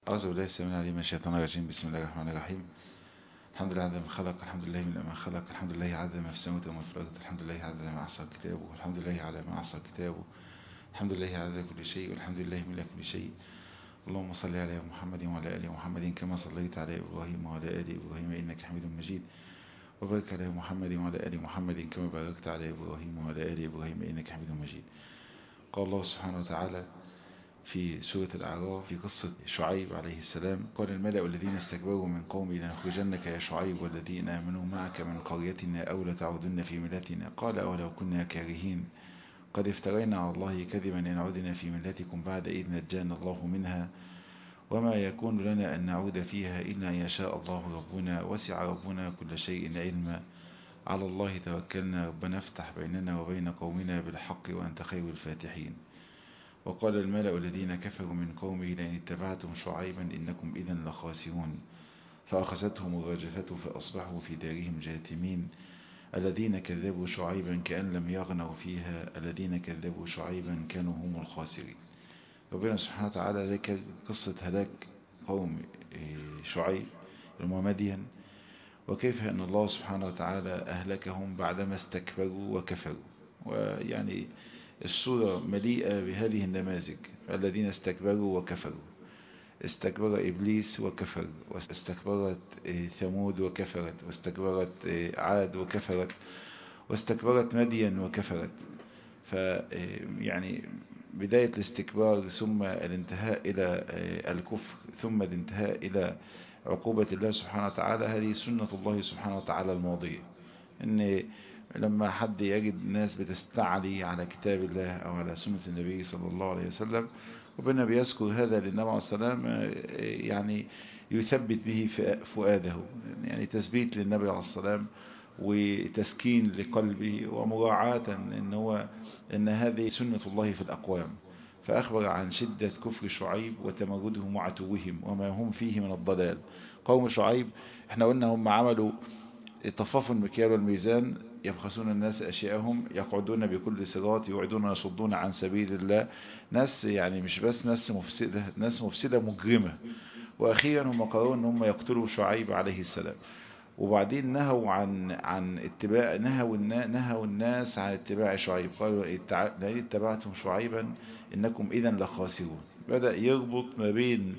أعوذ بالله السميع العليم من الشيطان الرجيم بسم الله الرحمن الرحيم الحمد لله عدد ما خلق الحمد لله من ما خلق الحمد لله عدد ما في السماوات وما في الأرض الحمد لله عدد ما أحصى كتابه الحمد لله على ما أحصى كتابه الحمد لله عدد كل شيء والحمد لله من كل شيء اللهم صل على محمد وعلى آل محمد كما صليت على إبراهيم وعلى آل إبراهيم إنك حميد مجيد وبارك على محمد وعلى آل محمد كما باركت على إبراهيم وعلى آل إبراهيم إنك حميد مجيد قال الله سبحانه وتعالى في سورة الأعراف في قصة شعيب عليه السلام قال الملأ الذين استكبروا من قومي لنخرجنك يا شعيب والذين آمنوا معك من قريتنا أو لتعودن في ملتنا قال أولو كنا كارهين قد افترينا على الله كذبا إن عدنا في ملتكم بعد إذ نجانا الله منها وما يكون لنا أن نعود فيها إلا أن يشاء الله ربنا وسع ربنا كل شيء علما على الله توكلنا ربنا افتح بيننا وبين قومنا بالحق وأنت خير الفاتحين وقال الملأ الذين كفروا من قومه لئن اتبعتم شعيبا إنكم إذا لخاسرون فأخذتهم الرجفة فأصبحوا في دارهم جاثمين الذين كذبوا شعيبا كأن لم يغنوا فيها الذين كذبوا شعيبا كانوا هم الخاسرين ربنا سبحانه وتعالى ذكر قصة هلاك قوم شعيب المدين وكيف أن الله سبحانه وتعالى أهلكهم بعدما استكبروا وكفروا ويعني السورة مليئة بهذه النماذج الذين استكبروا وكفروا استكبر إبليس وكفر واستكبرت ثمود وكفرت واستكبرت عاد وكفرت واستكبرت مدين وكفرت فيعني بداية الاستكبار ثم الانتهاء إلى الكفر ثم الانتهاء إلى عقوبة الله سبحانه وتعالى هذه سنة الله سبحانه وتعالى الماضية إن لما حد يجد ناس بتستعلي على كتاب الله أو على سنة النبي صلى الله عليه وسلم ربنا بيذكر هذا للنبي عليه السلام يعني يثبت به فؤاده يعني تثبيت للنبي عليه السلام وتسكين لقلبه ومراعاة ان هو ان هذه سنة الله في الأقوام فأخبر عن شدة كفر شعيب وتمردهم وعتوهم وما هم فيه من الضلال قوم شعيب احنا قلنا هم عملوا طفاف المكيال والميزان يبخسون الناس أشياءهم يقعدون بكل صراط يوعدون يصدون عن سبيل الله ناس يعني مش بس ناس مفسدة ناس مفسدة مجرمة وأخيرا هم قرروا أن هم يقتلوا شعيب عليه السلام وبعدين نهوا عن عن اتباع نهوا نهوا الناس عن اتباع شعيب قالوا لئن اتبعتم شعيبا انكم اذا لخاسرون بدأ يربط ما بين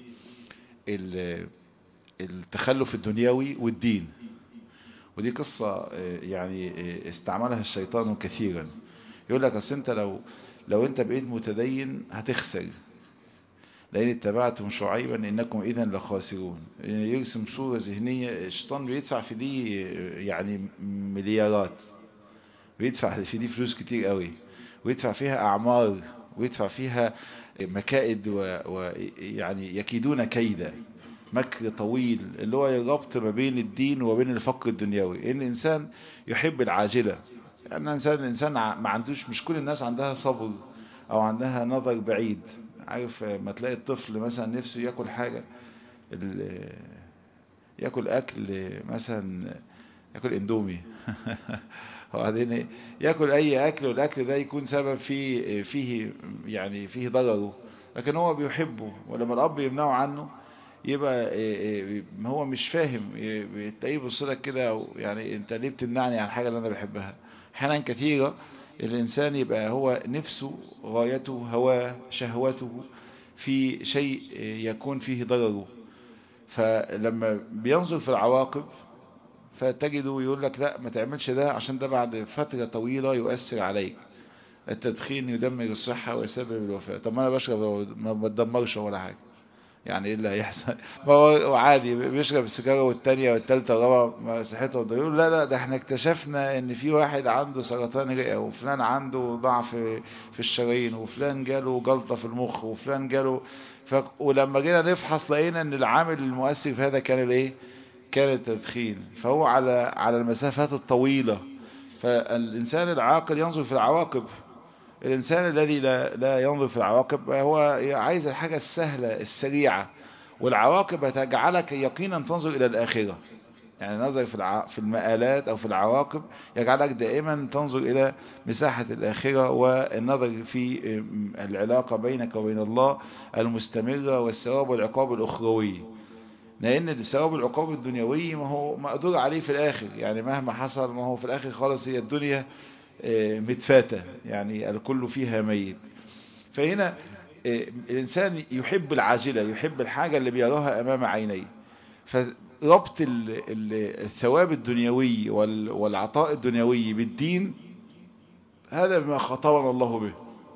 التخلف الدنيوي والدين ودي قصة يعني استعملها الشيطان كثيرا يقول لك اصل انت لو لو انت بقيت متدين هتخسر لأن اتبعتم شعيبا إنكم إذا لخاسرون يرسم صورة ذهنية الشيطان بيدفع في دي يعني مليارات بيدفع في دي فلوس كتير قوي ويدفع فيها أعمار ويدفع فيها مكائد ويعني يكيدون كيدا مكر طويل اللي هو الربط ما بين الدين وبين الفقر الدنيوي ان الانسان يحب العاجلة لان الانسان الانسان ما عندوش مش كل الناس عندها صبر او عندها نظر بعيد عارف ما تلاقي الطفل مثلا نفسه ياكل حاجة ياكل اكل مثلا ياكل اندومي وبعدين ياكل اي اكل والاكل ده يكون سبب فيه فيه يعني فيه ضرره لكن هو بيحبه ولما الاب يمنعه عنه يبقى هو مش فاهم تلاقيه يبص لك كده يعني انت ليه بتمنعني عن الحاجه اللي انا بحبها احيانا كثيره الانسان يبقى هو نفسه غايته هواه شهوته في شيء يكون فيه ضرره فلما بينظر في العواقب فتجده يقول لك لا ما تعملش ده عشان ده بعد فترة طويلة يؤثر عليك التدخين يدمر الصحة ويسبب الوفاة طب ما انا بشرب ما بتدمرش ولا حاجة يعني ايه اللي هيحصل ما هو عادي بيشرب السيجاره والثانيه والثالثه والرابعه صحته يقول لا لا ده احنا اكتشفنا ان في واحد عنده سرطان رئه وفلان عنده ضعف في الشرايين وفلان جاله جلطه في المخ وفلان جاله ف... ولما جينا نفحص لقينا ان العامل المؤثر في هذا كان الايه كان التدخين فهو على على المسافات الطويله فالانسان العاقل ينظر في العواقب الإنسان الذي لا, لا ينظر في العواقب هو عايز الحاجة السهلة السريعة والعواقب هتجعلك يقينا تنظر إلى الآخرة يعني نظر في الع... في المآلات أو في العواقب يجعلك دائما تنظر إلى مساحة الآخرة والنظر في العلاقة بينك وبين الله المستمرة والثواب والعقاب الأخروي لأن الثواب والعقاب الدنيوي ما هو مقدور عليه في الآخر يعني مهما حصل ما هو في الآخر خالص هي الدنيا متفاتة يعني الكل فيها ميت فهنا الإنسان يحب العاجلة يحب الحاجة اللي بيراها أمام عينيه فربط الثواب الدنيوي والعطاء الدنيوي بالدين هذا ما خطرنا الله به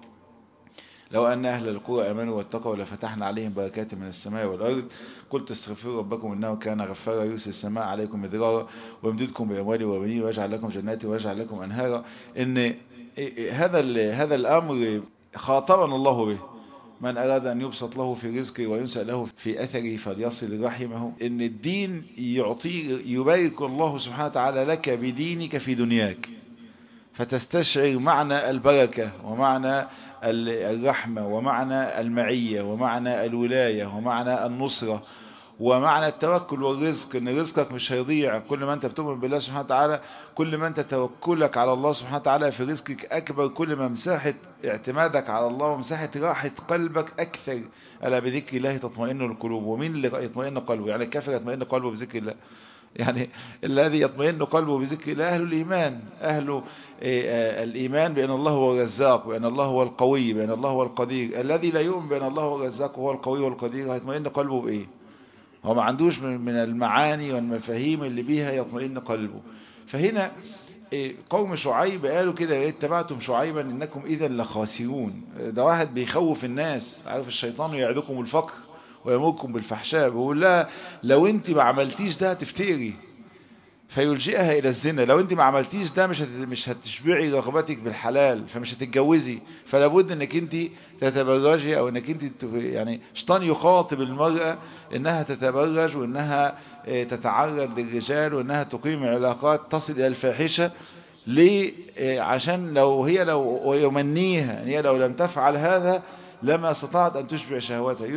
لو أن أهل القرى أمنوا واتقوا لفتحنا عليهم بركات من السماء والأرض قلت استغفروا ربكم إنه كان غفارا يرسل السماء عليكم مدرارا ويمددكم بأموال وبنين ويجعل لكم جنات ويجعل لكم أنهارا إن هذا هذا الأمر خاطرنا الله به من أراد أن يبسط له في رزقه وينسى له في أثره فليصل رحمه إن الدين يعطي يبارك الله سبحانه وتعالى لك بدينك في دنياك فتستشعر معنى البركة ومعنى الرحمة ومعنى المعية ومعنى الولاية ومعنى النصرة ومعنى التوكل والرزق ان رزقك مش هيضيع كل ما انت بتؤمن بالله سبحانه وتعالى كل ما انت توكلك على الله سبحانه وتعالى في رزقك اكبر كل ما مساحة اعتمادك على الله ومساحة راحة قلبك اكثر الا بذكر الله تطمئن القلوب ومين اللي يطمئن قلبه يعني الكافر يطمئن قلبه بذكر الله يعني الذي يطمئن قلبه بذكر الله أهل الإيمان أهل الإيمان بأن الله هو الرزاق وأن الله هو القوي بأن الله هو القدير الذي لا يؤمن بأن الله هو الرزاق وهو القوي والقدير هيطمئن قلبه بإيه هو ما عندوش من المعاني والمفاهيم اللي بيها يطمئن قلبه فهنا قوم شعيب قالوا كده اتبعتم شعيبا انكم اذا لخاسرون ده واحد بيخوف الناس عارف الشيطان يعدكم الفقر ويمركم بالفحشاء بيقول لها لو انت ما عملتيش ده هتفتقري فيلجئها الى الزنا لو انت ما عملتيش ده مش مش هتشبعي رغبتك بالحلال فمش هتتجوزي فلا بد انك انت تتبرجي او انك انت يعني شيطان يخاطب المرأة انها تتبرج وانها تتعرض للرجال وانها تقيم علاقات تصل الى الفاحشة ليه عشان لو هي لو ويمنيها هي لو لم تفعل هذا لما استطاعت أن تشبع شهواتها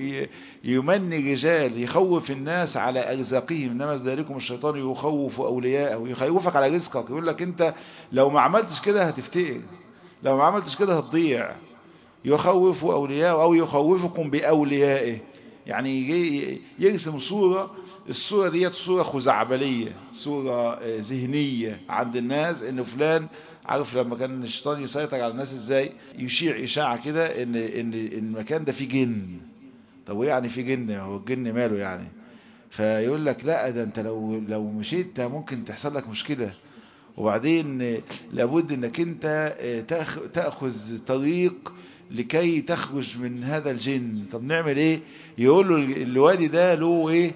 يمني رجال يخوف الناس على أرزاقهم إنما ذلكم الشيطان يخوف أولياءه يخوفك على رزقك يقول لك أنت لو ما عملتش كده هتفتقر لو ما عملتش كده هتضيع يخوف أولياءه أو يخوفكم بأوليائه يعني يرسم صورة الصورة ديت صورة خزعبلية صورة ذهنية عند الناس ان فلان عارف لما كان الشيطان يسيطر على الناس ازاي يشيع اشاعة كده ان ان المكان ده فيه جن طب وايه يعني فيه جن هو الجن ماله يعني فيقول لك لا ده انت لو لو مشيت ممكن تحصل لك مشكلة وبعدين لابد انك انت تاخذ طريق لكي تخرج من هذا الجن طب نعمل ايه يقول له الوادي ده له ايه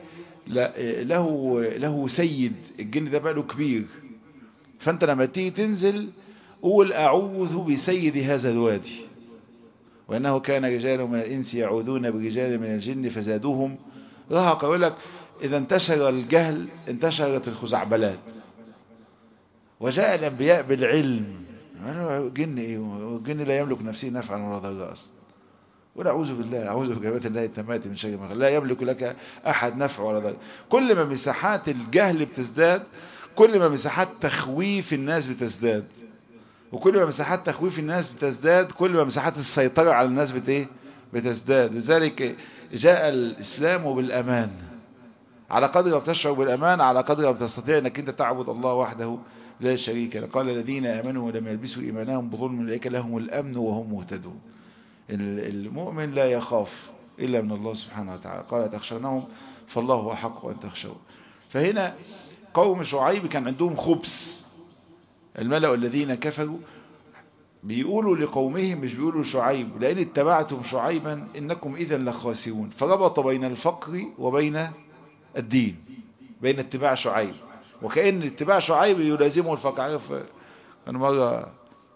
له له سيد الجن ده بقى له كبير فانت لما تيجي تنزل قول اعوذ بسيد هذا الوادي وانه كان رجال من الانس يعوذون برجال من الجن فزادوهم رهق يقول لك اذا انتشر الجهل انتشرت الخزعبلات وجاء الانبياء بالعلم جن ايه الجن لا يملك نفسه نفعا ولا ضرا اصلا ولا اعوذ بالله اعوذ بكلمات الله التامات من شر ما لا يملك لك احد نفع ولا ضر كل ما مساحات الجهل بتزداد كل ما مساحات تخويف الناس بتزداد وكل ما مساحات تخويف الناس بتزداد كل ما مساحات السيطرة على الناس بت ايه بتزداد لذلك جاء الاسلام بالامان على قدر ما بتشعر بالامان على قدر ما بتستطيع انك انت تعبد الله وحده لا شريك له قال الذين امنوا ولم يلبسوا ايمانهم بظلم اولئك لهم الامن وهم مهتدون المؤمن لا يخاف إلا من الله سبحانه وتعالى قال تخشونهم فالله هو حق أن تخشوا فهنا قوم شعيب كان عندهم خبث الملأ الذين كفروا بيقولوا لقومهم مش بيقولوا شعيب لأن اتبعتم شعيبا إنكم إذا لخاسرون فربط بين الفقر وبين الدين بين اتباع شعيب وكأن اتباع شعيب يلازمه الفقر عارف أنا مرة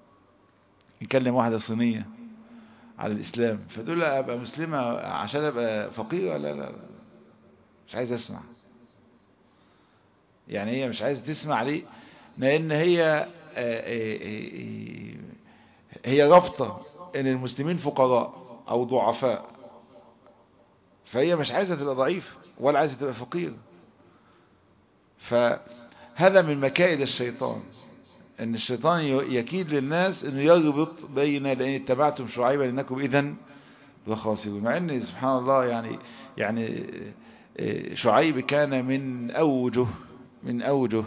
يكلم واحدة صينية على الإسلام فتقول له أبقى مسلمة عشان أبقى فقيرة لا لا لا مش عايز أسمع يعني هي مش عايزة تسمع ليه لأن هي هي رابطة إن المسلمين فقراء أو ضعفاء فهي مش عايزة تبقى ضعيف ولا عايزة تبقى فقير فهذا من مكائد الشيطان ان الشيطان يكيد للناس انه يربط بين لان اتبعتم شعيبا انكم اذا لخاسرون مع ان سبحان الله يعني يعني شعيب كان من اوجه من اوجه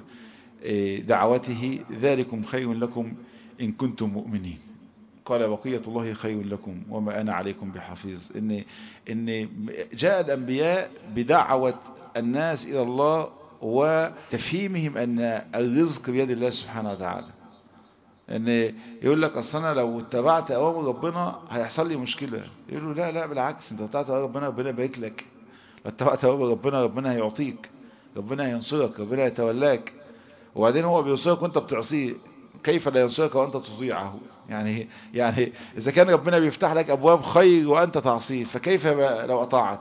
دعوته ذلكم خير لكم ان كنتم مؤمنين قال بقية الله خير لكم وما أنا عليكم بحفيظ إن, إن جاء الأنبياء بدعوة الناس إلى الله وتفهيمهم أن الرزق بيد الله سبحانه وتعالى ان يقول لك اصل انا لو اتبعت اوامر ربنا هيحصل لي مشكله يقول له لا لا بالعكس انت اتبعت اوامر ربنا ربنا يبارك لك لو اتبعت اوامر ربنا ربنا هيعطيك ربنا هينصرك ربنا يتولاك وبعدين هو بينصرك وانت بتعصيه كيف لا ينصرك وانت تطيعه يعني يعني اذا كان ربنا بيفتح لك ابواب خير وانت تعصيه فكيف لو اطاعت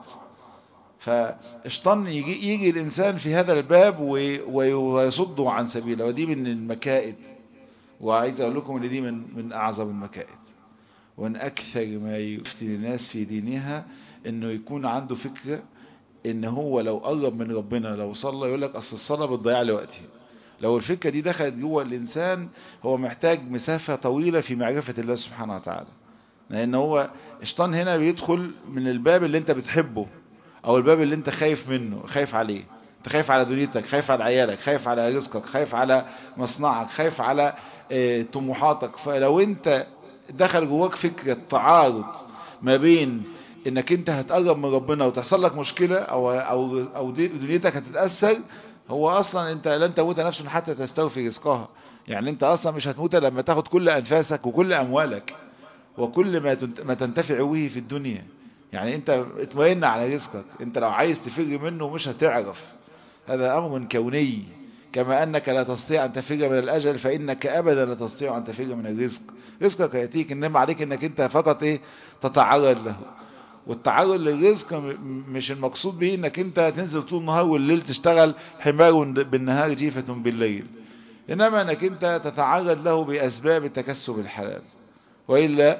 فاشطن يجي, يجي الانسان في هذا الباب ويصده عن سبيله ودي من المكائد وعايز اقول لكم ان دي من من اعظم المكائد وان اكثر ما يفتن الناس في دينها انه يكون عنده فكرة ان هو لو قرب من ربنا لو صلى يقول لك اصل الصلاة بتضيع لي وقتي لو الفكرة دي دخلت جوه الانسان هو محتاج مسافة طويلة في معرفة الله سبحانه وتعالى لان هو الشيطان هنا بيدخل من الباب اللي انت بتحبه او الباب اللي انت خايف منه خايف عليه انت خايف على دنيتك خايف على عيالك خايف على رزقك خايف على مصنعك خايف على اه طموحاتك فلو انت دخل جواك فكرة تعارض ما بين انك انت هتقرب من ربنا وتحصل لك مشكلة او, أو, أو دنيتك هتتأثر هو اصلا انت لن تموت نفس حتى تستوفي رزقها يعني انت اصلا مش هتموت لما تاخد كل انفاسك وكل اموالك وكل ما ما تنتفع به في الدنيا يعني انت اطمئن على رزقك انت لو عايز تفر منه مش هتعرف هذا امر كوني كما انك لا تستطيع ان تفر من الاجل فانك ابدا لا تستطيع ان تفر من الرزق رزقك ياتيك انما عليك انك انت فقط ايه تتعرض له والتعرض للرزق مش المقصود به انك انت تنزل طول النهار والليل تشتغل حمار بالنهار جيفة بالليل انما انك انت تتعرض له باسباب تكسب الحلال وإلا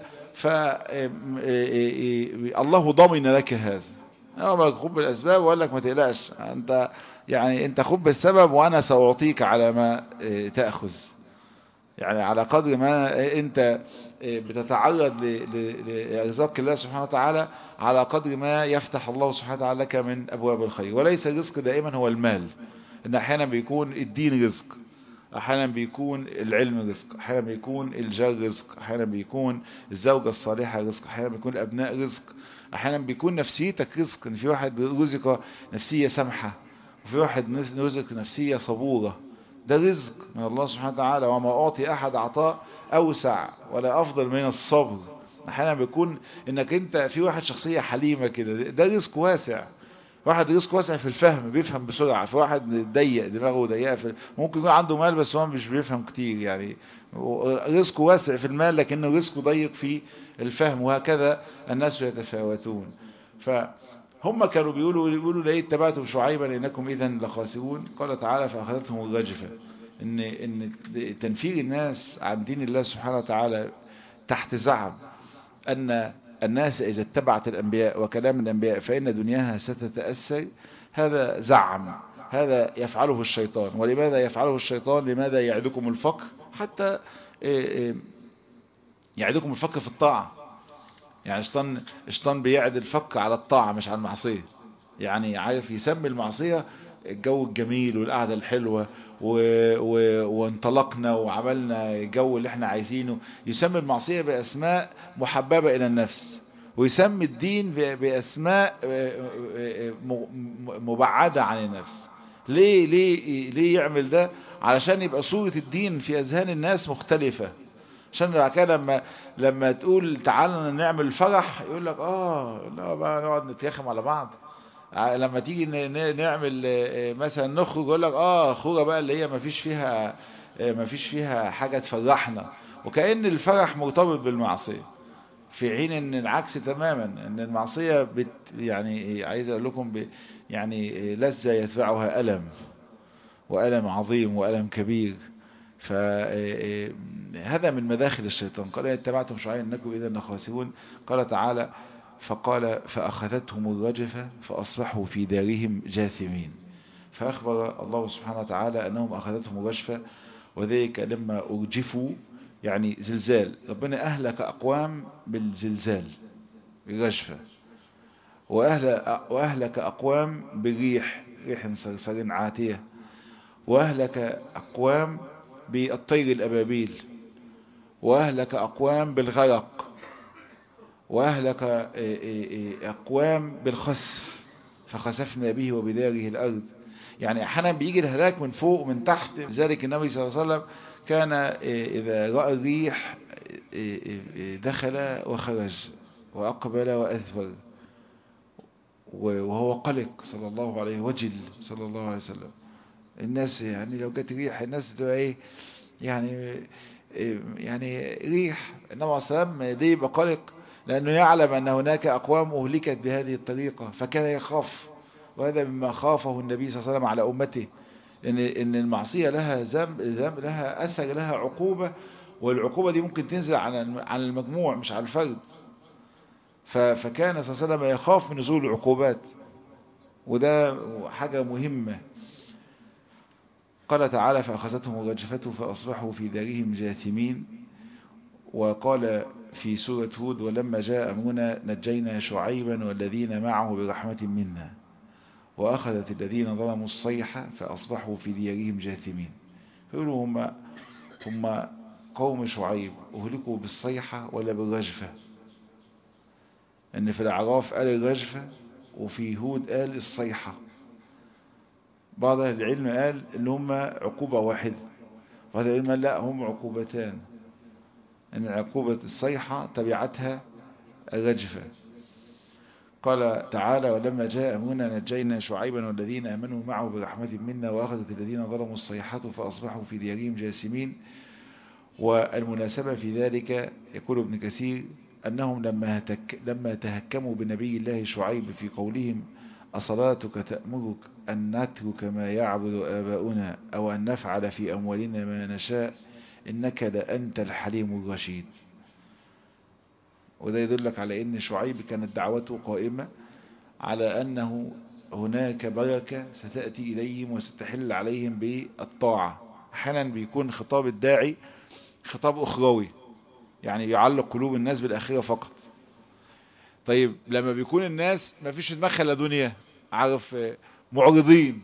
فالله ضمن لك هذا أما خب بالأسباب وقال لك ما تقلقش أنت يعني أنت خب بالسبب وأنا سأعطيك على ما تأخذ يعني على قدر ما أنت بتتعرض لرزاق الله سبحانه وتعالى على قدر ما يفتح الله سبحانه وتعالى لك من أبواب الخير وليس الرزق دائما هو المال إن أحيانا بيكون الدين رزق احيانا بيكون العلم رزق احيانا بيكون الجار رزق احيانا بيكون الزوجة الصالحة رزق احيانا بيكون الابناء رزق احيانا بيكون نفسيتك رزق ان في واحد رزق نفسية سمحة وفي واحد رزق نفسية صبورة ده رزق من الله سبحانه وتعالى وما اعطي احد عطاء اوسع ولا افضل من الصبر احيانا بيكون انك انت في واحد شخصية حليمة كده ده رزق واسع واحد رزق واسع في الفهم بيفهم بسرعة في واحد ضيق دماغه ضيقة في ممكن يكون عنده مال بس هو مش بيفهم كتير يعني رزقه واسع في المال لكنه رزقه ضيق في الفهم وهكذا الناس يتفاوتون فهم كانوا بيقولوا بيقولوا ليه اتبعتم شعيبا انكم اذا لخاسرون قال تعالى فاخذتهم الرجفة ان ان تنفير الناس عن دين الله سبحانه وتعالى تحت زعم ان الناس إذا اتبعت الأنبياء وكلام الأنبياء فإن دنياها ستتأثر هذا زعم هذا يفعله الشيطان ولماذا يفعله الشيطان لماذا يعدكم الفقر حتى يعدكم الفقر في الطاعة يعني الشيطان الشيطان بيعد الفقر على الطاعة مش على المعصية يعني عارف يسمي المعصية الجو الجميل والقعدة الحلوة و... و... وانطلقنا وعملنا الجو اللي احنا عايزينه يسمي المعصية بأسماء محببة إلى النفس ويسمي الدين بأسماء مبعدة عن النفس ليه ليه ليه يعمل ده علشان يبقى صورة الدين في أذهان الناس مختلفة عشان بعد كده لما لما تقول تعالى نعمل فرح يقول لك اه لا بقى نقعد نتيخم على بعض لما تيجي نعمل مثلا نخرج يقول لك اه خروجه بقى اللي هي ما فيش فيها ما فيش فيها حاجة تفرحنا وكأن الفرح مرتبط بالمعصية في حين ان العكس تماما ان المعصية بت يعني عايز اقول لكم ب يعني لذة يتبعها ألم وألم عظيم وألم كبير فهذا من مداخل الشيطان قال اتبعتم شعيا انكم اذا لخاسرون قال تعالى فقال فأخذتهم الرجفة فأصبحوا في دارهم جاثمين فأخبر الله سبحانه وتعالى أنهم أخذتهم رجفة وذلك لما أرجفوا يعني زلزال ربنا أهلك أقوام بالزلزال الرجفة وأهل وأهلك أقوام بالريح ريح صرصر عاتية وأهلك أقوام بالطير الأبابيل وأهلك أقوام بالغرق وأهلك أقوام بالخسف فخسفنا به وبداره الأرض يعني أحيانا بيجي الهلاك من فوق ومن تحت لذلك النبي صلى الله عليه وسلم كان إذا رأى الريح دخل وخرج وأقبل وأذبر وهو قلق صلى الله عليه وجل صلى الله عليه وسلم الناس يعني لو جت ريح الناس تبقى ايه يعني يعني ريح النبي عليه السلام ليه يبقى قلق لأنه يعلم أن هناك أقوام أهلكت بهذه الطريقة فكان يخاف وهذا مما خافه النبي صلى الله عليه وسلم على أمته إن إن المعصية لها ذنب ذنب لها أثر لها عقوبة والعقوبة دي ممكن تنزل على على المجموع مش على الفرد فكان صلى الله عليه وسلم يخاف من نزول العقوبات وده حاجة مهمة قال تعالى فأخذتهم الرجفة فأصبحوا في دارهم جاثمين وقال في سورة هود ولما جاء أمرنا نجينا شعيبا والذين معه برحمة منا وأخذت الذين ظلموا الصيحة فأصبحوا في ديارهم جاثمين فيقولوا هم, هم قوم شعيب أهلكوا بالصيحة ولا بالرجفة أن في الأعراف قال الرجفة وفي هود قال الصيحة بعض أهل العلم قال إن هم عقوبة واحدة وهذا العلم لا هم عقوبتان أن عقوبة الصيحة تبعتها الرجفة قال تعالى ولما جاء أمرنا نجينا شعيبا والذين آمنوا معه برحمة منا وأخذت الذين ظلموا الصيحة فأصبحوا في ديارهم جاسمين والمناسبة في ذلك يقول ابن كثير أنهم لما, تك لما تهكموا بنبي الله شعيب في قولهم أصلاتك تأمرك أن نترك ما يعبد آباؤنا أو أن نفعل في أموالنا ما نشاء إنك لأنت الحليم الرشيد وده يدلك على أن شعيب كانت دعوته قائمة على أنه هناك بركة ستأتي إليهم وستحل عليهم بالطاعة أحيانا بيكون خطاب الداعي خطاب أخروي يعني يعلق قلوب الناس بالأخيرة فقط طيب لما بيكون الناس ما فيش دماغها الا دنيا عارف معرضين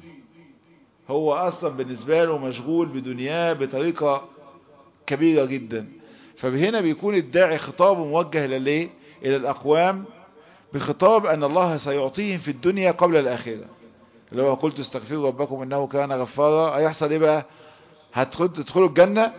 هو اصلا بالنسبة له مشغول بدنياه بطريقة كبيرة جدا فهنا بيكون الداعي خطاب موجه لليه الى الاقوام بخطاب ان الله سيعطيهم في الدنيا قبل الاخرة اللي هو قلت استغفروا ربكم انه كان غفارا هيحصل ايه بقى هتدخلوا الجنة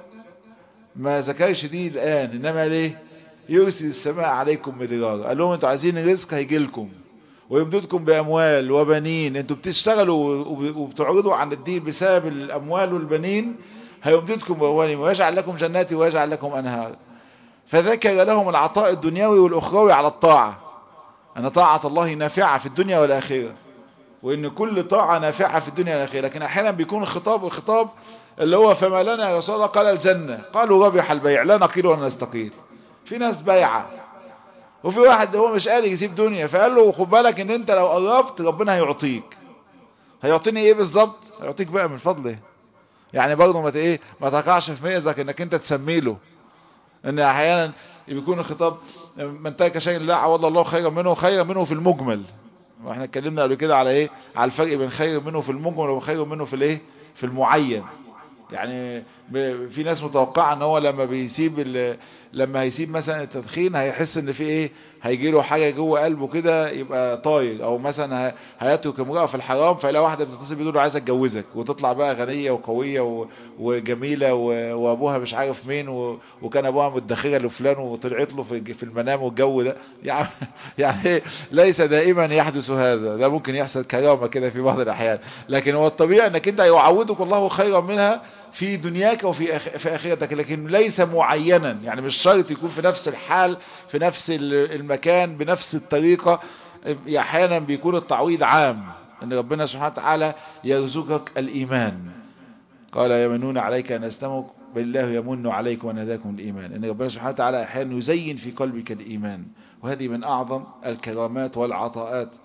ما ذكرش دي الان انما ليه يرسل السماء عليكم مدرارا قال لهم انتوا عايزين رزق هيجي لكم ويمددكم باموال وبنين انتوا بتشتغلوا وبتعرضوا عن الدين بسبب الاموال والبنين هيمددكم باموال ويجعل لكم جنات ويجعل لكم انهار فذكر لهم العطاء الدنيوي والاخروي على الطاعة ان طاعة الله نافعة في الدنيا والاخرة وان كل طاعة نافعة في الدنيا والاخرة لكن احيانا بيكون الخطاب الخطاب اللي هو فما لنا يا رسول الله قال الجنة قالوا ربح البيع لا نقيل ولا نستقيل في ناس بايعة وفي واحد هو مش قادر يسيب دنيا فقال له خد بالك ان انت لو قربت ربنا هيعطيك هيعطيني ايه بالظبط هيعطيك بقى من فضله يعني برضه ما ايه ما تقعش في مئزك انك انت تسمي له ان احيانا بيكون الخطاب من ترك شيء لا عوض الله خيرا منه خيرا منه في المجمل واحنا اتكلمنا قبل كده على ايه على الفرق بين خير منه في المجمل وخير منه في الايه في المعين يعني في ناس متوقعه ان هو لما بيسيب لما هيسيب مثلا التدخين هيحس ان في ايه هيجي له حاجه جوه قلبه كده يبقى طاير او مثلا هيترك امراه في الحرام فيلاقي واحده بتتصل بيه تقول له عايز اتجوزك وتطلع بقى غنيه وقويه وجميله وابوها مش عارف مين وكان ابوها مدخره لفلان وطلعت له في المنام والجو ده يعني يعني ليس دائما يحدث هذا ده ممكن يحصل كرامه كده في بعض الاحيان لكن هو الطبيعي انك انت يعودك الله خيرا منها في دنياك وفي في اخرتك لكن ليس معينا يعني مش شرط يكون في نفس الحال في نفس المكان بنفس الطريقة احيانا بيكون التعويض عام ان ربنا سبحانه وتعالى يرزقك الايمان قال يمنون عليك ان استمك بالله يمن عليكم ان هداكم الايمان ان ربنا سبحانه وتعالى احيانا يزين في قلبك الايمان وهذه من اعظم الكرامات والعطاءات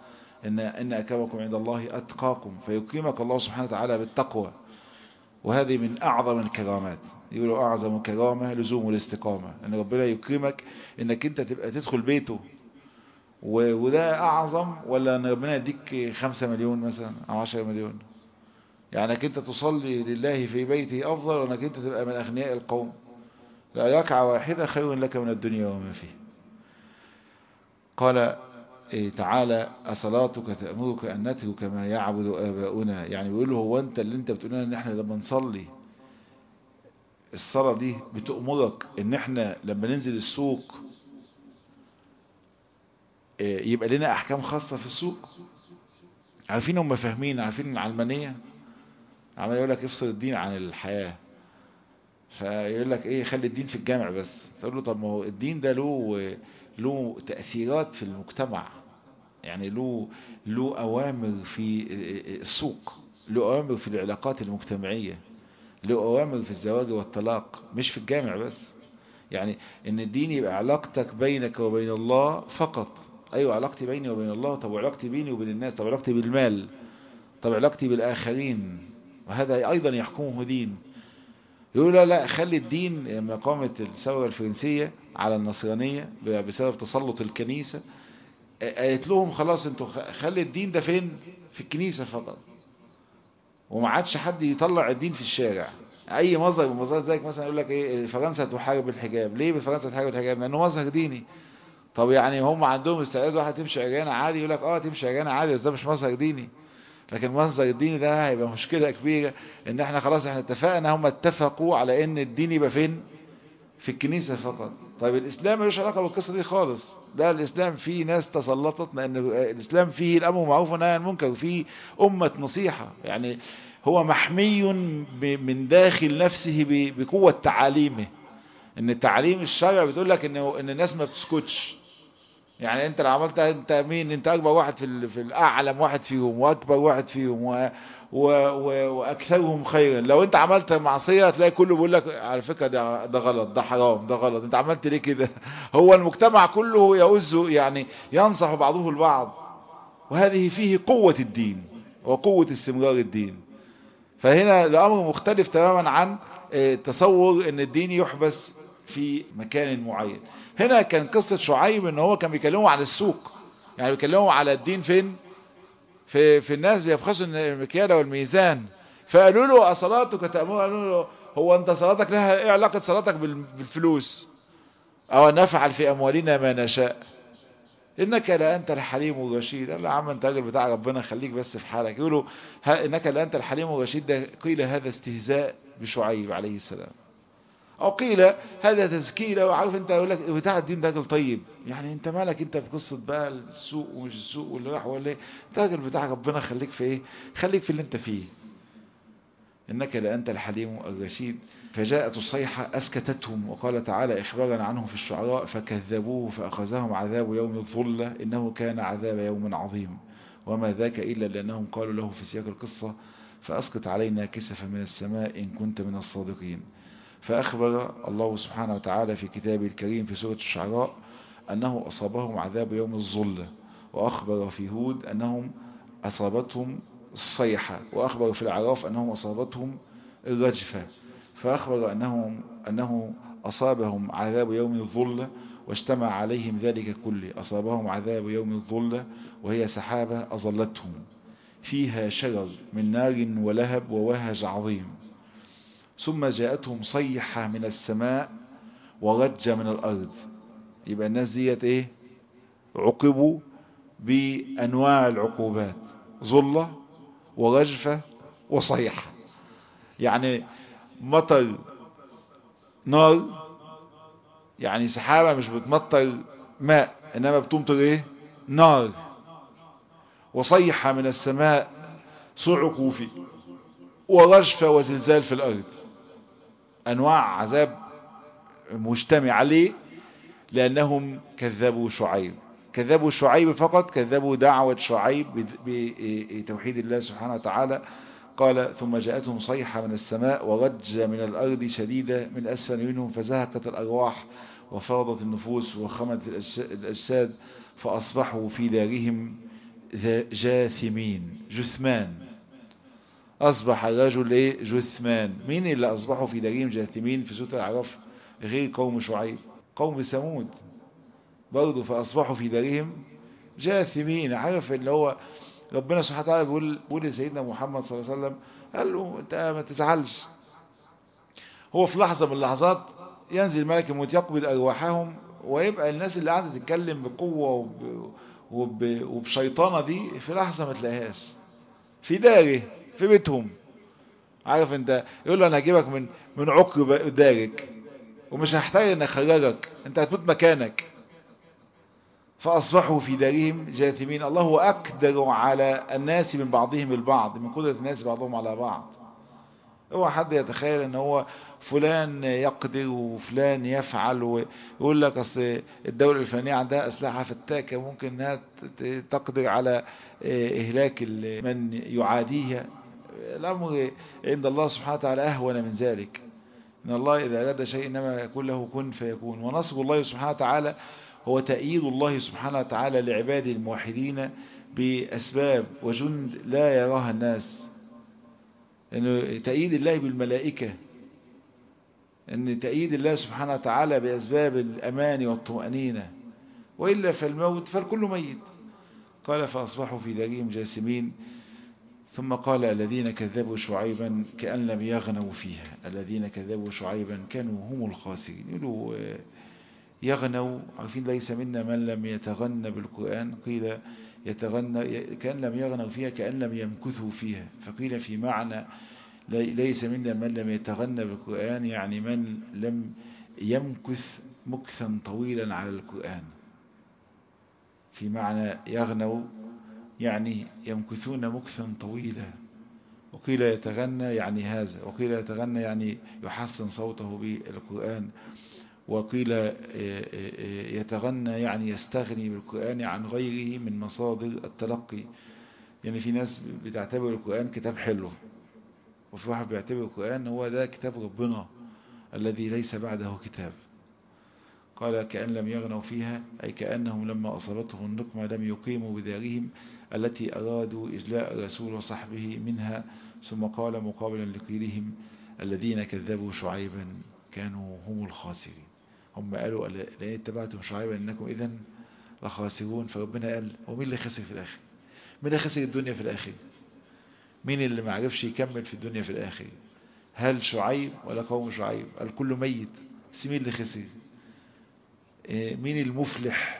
إن, إن أكرمكم عند الله أتقاكم فيكرمك الله سبحانه وتعالى بالتقوى وهذه من أعظم الكرامات يقولوا أعظم كرامة لزوم الاستقامة أن ربنا يكرمك إنك أنت تبقى تدخل بيته وده أعظم ولا أن ربنا يديك خمسة مليون مثلا أو عشر مليون يعني أنك أنت تصلي لله في بيته أفضل وأنك أنت تبقى من أغنياء القوم لا ركعة واحدة خير لك من الدنيا وما فيه قال إيه تعالى أصلاتك تأمرك أن نترك ما يعبد آباؤنا يعني بيقول له هو أنت اللي أنت بتقول لنا إن إحنا لما نصلي الصلاة دي بتأمرك إن إحنا لما ننزل السوق إيه يبقى لنا أحكام خاصة في السوق عارفين هم فاهمين عارفين العلمانية عمال يقول لك افصل الدين عن الحياة فيقول لك ايه خلي الدين في الجامع بس تقول له طب ما هو الدين ده له له تأثيرات في المجتمع يعني له له أوامر في السوق له أوامر في العلاقات المجتمعية له أوامر في الزواج والطلاق مش في الجامع بس يعني ان الدين يبقى علاقتك بينك وبين الله فقط ايوه علاقتي بيني وبين الله طب وعلاقتي بيني وبين الناس طب علاقتي بالمال طب علاقتي بالآخرين وهذا أيضا يحكمه دين يقول لا لا خلي الدين لما قامت الثورة الفرنسية على النصرانية بسبب تسلط الكنيسة قالت لهم خلاص انتوا خلي الدين ده فين في الكنيسة فقط وما عادش حد يطلع الدين في الشارع اي مظهر من مظاهر ذلك مثلا يقول لك ايه فرنسا تحارب الحجاب ليه فرنسا تحارب الحجاب لانه مظهر ديني طب يعني هم عندهم استعداد واحد تمشي عريانه عادي يقول لك اه تمشي عريانه عادي بس ده مش مظهر ديني لكن مصدر الدين ده هيبقى مشكلة كبيرة ان احنا خلاص احنا اتفقنا هم اتفقوا على ان الدين يبقى فين في الكنيسة فقط طيب الاسلام ملوش علاقة بالقصة دي خالص لا الاسلام فيه ناس تسلطت لان الاسلام فيه الامر معروف والنهي عن المنكر فيه امة نصيحة يعني هو محمي من داخل نفسه بقوة تعاليمه ان التعليم الشرع بتقول لك ان ان الناس ما بتسكتش يعني انت لو عملت انت مين انت اكبر واحد في في الاعلم واحد فيهم واكبر واحد فيهم و و و واكثرهم خيرا لو انت عملت معصيه هتلاقي كله بيقول لك على فكره ده ده غلط ده حرام ده غلط انت عملت ليه كده هو المجتمع كله يؤز يعني ينصح بعضه البعض وهذه فيه قوه الدين وقوه استمرار الدين فهنا الامر مختلف تماما عن تصور ان الدين يحبس في مكان معين هنا كان قصة شعيب ان هو كان بيكلموا عن السوق يعني بيكلموا على الدين فين في, في الناس بيبخسوا المكيالة والميزان فقالوا له أصلاتك تأمر قالوا له هو انت صلاتك لها ايه علاقة صلاتك بالفلوس او نفعل في اموالنا ما نشاء انك لا انت الحليم الرشيد قال له يا عم انت راجل بتاع ربنا خليك بس في حالك يقولوا انك لا انت الحليم الرشيد ده قيل هذا استهزاء بشعيب عليه السلام او قيل هذا تزكية وعارف انت يقول لك بتاع الدين ده راجل طيب يعني انت مالك انت في قصة بقى السوق ومش السوق واللي راح ولا ايه انت راجل بتاع ربنا خليك في ايه خليك في اللي انت فيه انك لانت الحليم الرشيد فجاءت الصيحة اسكتتهم وقال تعالى اخبارا عنهم في الشعراء فكذبوه فاخذهم عذاب يوم الظلة انه كان عذاب يوم عظيم وما ذاك الا لانهم قالوا له في سياق القصة فاسقط علينا كسفا من السماء ان كنت من الصادقين فأخبر الله سبحانه وتعالى في كتابه الكريم في سورة الشعراء أنه أصابهم عذاب يوم الظلة وأخبر في هود أنهم أصابتهم الصيحة وأخبر في العراف أنهم أصابتهم الرجفة فأخبر أنهم أنه أصابهم عذاب يوم الظلة واجتمع عليهم ذلك كله أصابهم عذاب يوم الظلة وهي سحابة أظلتهم فيها شجر من نار ولهب ووهج عظيم ثم جاءتهم صيحة من السماء ورجة من الأرض يبقى الناس ديت ايه عقبوا بأنواع العقوبات ظلة ورجفة وصيحة يعني مطر نار يعني سحابة مش بتمطر ماء انما بتمطر ايه نار وصيحة من السماء صعقوا فيه ورجفة وزلزال في الأرض أنواع عذاب مجتمع عليه لأنهم كذبوا شعيب كذبوا شعيب فقط كذبوا دعوة شعيب بتوحيد الله سبحانه وتعالى قال ثم جاءتهم صيحة من السماء ورج من الأرض شديدة من أسفل منهم فزهقت الأرواح وفاضت النفوس وخمت الأجساد فأصبحوا في دارهم جاثمين جثمان أصبح الرجل إيه جثمان مين اللي أصبحوا في دارهم جاثمين في سورة الأعراف غير قوم شعيب قوم ثمود برضه فأصبحوا في دارهم جاثمين عارف اللي هو ربنا سبحانه وتعالى بيقول بيقول لسيدنا محمد صلى الله عليه وسلم قال له انت ما تزعلش هو في لحظة من اللحظات ينزل ملك الموت يقبض أرواحهم ويبقى الناس اللي قاعدة تتكلم بقوة وب... وب... وبشيطانة دي في لحظة ما تلاقيهاش في داره في بيتهم عارف انت يقول له انا هجيبك من من عقر دارك ومش هحتاج ان اخرجك انت هتموت مكانك فاصبحوا في دارهم جاثمين الله اقدر على الناس من بعضهم البعض من قدرة الناس بعضهم على بعض هو حد يتخيل ان هو فلان يقدر وفلان يفعل ويقول لك اصل الدولة الفلانية عندها اسلحة فتاكة ممكن انها تقدر على اهلاك من يعاديها الامر عند الله سبحانه وتعالى اهون من ذلك ان الله اذا اراد شيء انما يكون له كن فيكون ونصر الله سبحانه وتعالى هو تأييد الله سبحانه وتعالى لعباده الموحدين بأسباب وجند لا يراها الناس انه تأييد الله بالملائكة ان تأييد الله سبحانه وتعالى بأسباب الأمان والطمأنينة وإلا فالموت فالكل ميت قال فأصبحوا في دارهم جاسمين ثم قال الذين كذبوا شعيبا كأن لم يغنوا فيها الذين كذبوا شعيبا كانوا هم الخاسرين يقولوا يغنوا عارفين ليس منا من لم يتغنى بالقرآن قيل يتغنى كأن لم يغنوا فيها كأن لم يمكثوا فيها فقيل في معنى ليس منا من لم يتغنى بالقرآن يعني من لم يمكث مكثا طويلا على القرآن في معنى يغنوا يعني يمكثون مكثا طويلا وقيل يتغنى يعني هذا وقيل يتغنى يعني يحسن صوته بالقرآن وقيل يتغنى يعني يستغني بالقرآن عن غيره من مصادر التلقي يعني في ناس بتعتبر القرآن كتاب حلو وفي واحد بيعتبر القرآن هو ده كتاب ربنا الذي ليس بعده كتاب قال كأن لم يغنوا فيها أي كأنهم لما أصابتهم النقمة لم يقيموا بدارهم التي أرادوا إجلاء الرسول وصحبه منها ثم قال مقابلا لقيلهم الذين كذبوا شعيبا كانوا هم الخاسرين هم قالوا لأن اتبعتم شعيبا إنكم إذن لخاسرون فربنا قال ومين اللي خسر في الآخر مين اللي خسر الدنيا في الآخر مين اللي ما عرفش يكمل في الدنيا في الآخر هل شعيب ولا قوم شعيب الكل ميت بس مين اللي خسر مين المفلح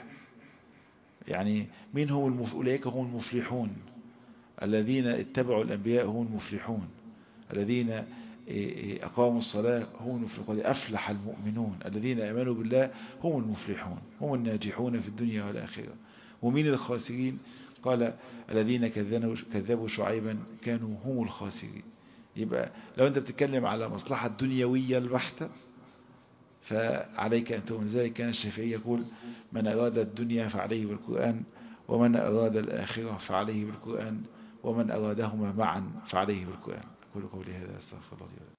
يعني مين هم المف... أولئك هم المفلحون الذين اتبعوا الأنبياء هم المفلحون الذين أقاموا الصلاة هم المفلحون أفلح المؤمنون الذين أمنوا بالله هم المفلحون هم الناجحون في الدنيا والآخرة ومين الخاسرين قال الذين كذبوا شعيبا كانوا هم الخاسرين يبقى لو أنت بتتكلم على مصلحة دنيوية البحتة فعليك أن تؤمن ذلك كان الشافعي يقول من أراد الدنيا فعليه بالقرآن ومن أراد الآخرة فعليه بالقرآن ومن أرادهما معا فعليه بالقرآن أقول قولي هذا أستغفر الله